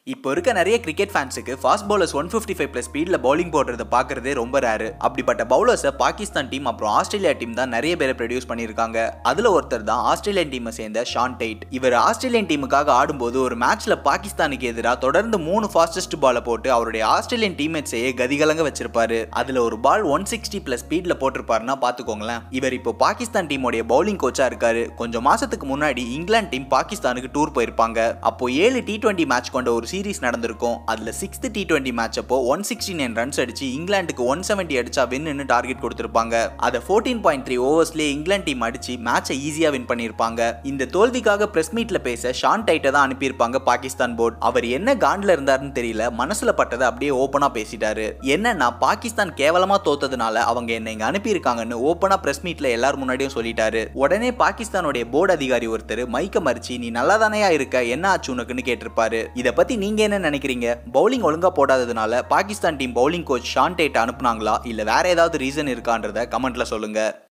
இப்போ இருக்க நிறைய கிரிக்கெட் ஃபேன்ஸுக்கு fast bowlers one fifty five plus ஸ்பீடில் பவுலிங் போடுறத பார்க்கறதே ரொம்ப ரேரு அப்படிப்பட்ட பவுலர்ஸை பாகிஸ்தான் டீம் அப்புறம் ஆஸ்திரேலியா டீம் தான் நிறைய பேரை ப்ரொடியூஸ் பண்ணியிருக்காங்க அதில் ஒருத்தர் தான் ஆஸ்திரேலியன் டீமை சேர்ந்த ஷான் டெய்ட் இவர் ஆஸ்திரேலியன் டீமுக்காக ஆடும்போது ஒரு மேட்ச்ல பாகிஸ்தானுக்கு எதிராக தொடர்ந்து மூணு ஃபாஸ்டஸ்ட் பாலை போட்டு அவருடைய ஆஸ்திரேலியன் டீம்மேட்ஸையே கதிகலங்க வச்சிருப்பாரு அதுல ஒரு பால் ஒன் சிக்ஸ்டி பிளஸ் ஸ்பீட்ல போட்டிருப்பாருன்னா பாத்துக்கோங்களேன் இவர் இப்போ பாகிஸ்தான் டீமோடைய பவுலிங் கோச்சா இருக்காரு கொஞ்சம் மாசத்துக்கு முன்னாடி இங்கிலாந்து டீம் பாகிஸ்தானுக்கு டூர் போயிருப்பாங்க அப்போ ஏழு டி டுவெண்ட்டி மேட்ச் கொண்ட ஒரு சீரிஸ் நடந்திருக்கும் அதுல சிக்ஸ்த் டி டுவெண்ட்டி மேட்ச் அப்போ ஒன் சிக்ஸ்டி நைன் ரன்ஸ் அடிச்சு இங்கிலாந்துக்கு ஒன் செவன்ட்டி அடிச்சா வின்னு டார்கெட் கொடுத்திருப்பாங்க அதை ஃபோர்டீன் பாயிண்ட் த்ரீ ஓவர்ஸ்லேயே இங்கிலாந்து டீம் அடிச்சு மேட்சை ஈஸியா வின் பண்ணியிருப்பாங்க இந்த தோல்விக்காக பிரஸ் மீட்ல பேச ஷான் டைட்டை தான் அனுப்பியிருப்பாங்க பாகிஸ்தான் போர்டு அவர் என்ன காண்ட்ல இருந்தாருன்னு தெரியல மனசுல பட்டதை அப்படியே ஓப்பனா பேசிட்டாரு என்னன்னா பாகிஸ்தான் கேவலமா தோத்ததுனால அவங்க என்ன இங்க அனுப்பியிருக்காங்கன்னு ஓப்பனா பிரஸ் மீட்ல எல்லாரும் முன்னாடியும் சொல்லிட்டாரு உடனே பாகிஸ்தானுடைய போர்டு அதிகாரி ஒருத்தர் மைக்க மறிச்சு நீ நல்லா தானையா இருக்க என்ன ஆச்சு உனக்குன்னு கேட்டிருப்பாரு இதை பத்தி நீங்க என்ன நினைக்கிறீங்க பவுலிங் ஒழுங்கா போடாததுனால Pakistan team bowling coach Shaun Tait அனுப்புனாங்களா இல்ல வேற ஏதாவது ரீசன் இருக்கான்றத கமெண்ட்ல சொல்லுங்க